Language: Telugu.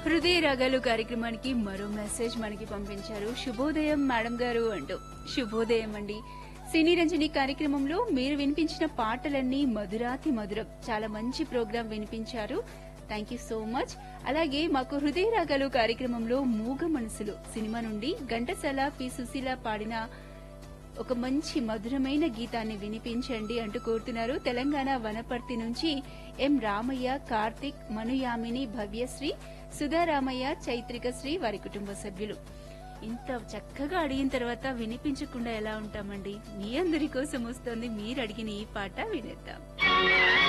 హృదయ రాగాలు కార్యక్రమానికి మరో మెసేజ్ మనకి పంపించారు శుభోదయం మేడం గారు అంటూ శుభోదయం అండి సినీ రంజని కార్యక్రమంలో మీరు వినిపించిన పాటలన్నీ మధురాతి మధురం చాలా మంచి ప్రోగ్రాం వినిపించారు థ్యాంక్ యూ సో మచ్ అలాగే మాకు హృదయ రాగాలు కార్యక్రమంలో మూగ మనసులు సినిమా నుండి ఘంటసాల పి సుశీల పాడిన ఒక మంచి మధురమైన గీతాన్ని వినిపించండి అంటూ కోరుతున్నారు తెలంగాణ వనపర్తి నుంచి ఎం రామయ్య కార్తిక్ మనుయామిని భవ్యశ్రీ సుధారామయ్య చైత్రిక శ్రీ వారి కుటుంబ సభ్యులు ఇంత చక్కగా అడిగిన తర్వాత వినిపించకుండా ఎలా ఉంటామండి మీ అందరి కోసం వస్తుంది మీరు అడిగిన ఈ పాట వినేద్దాం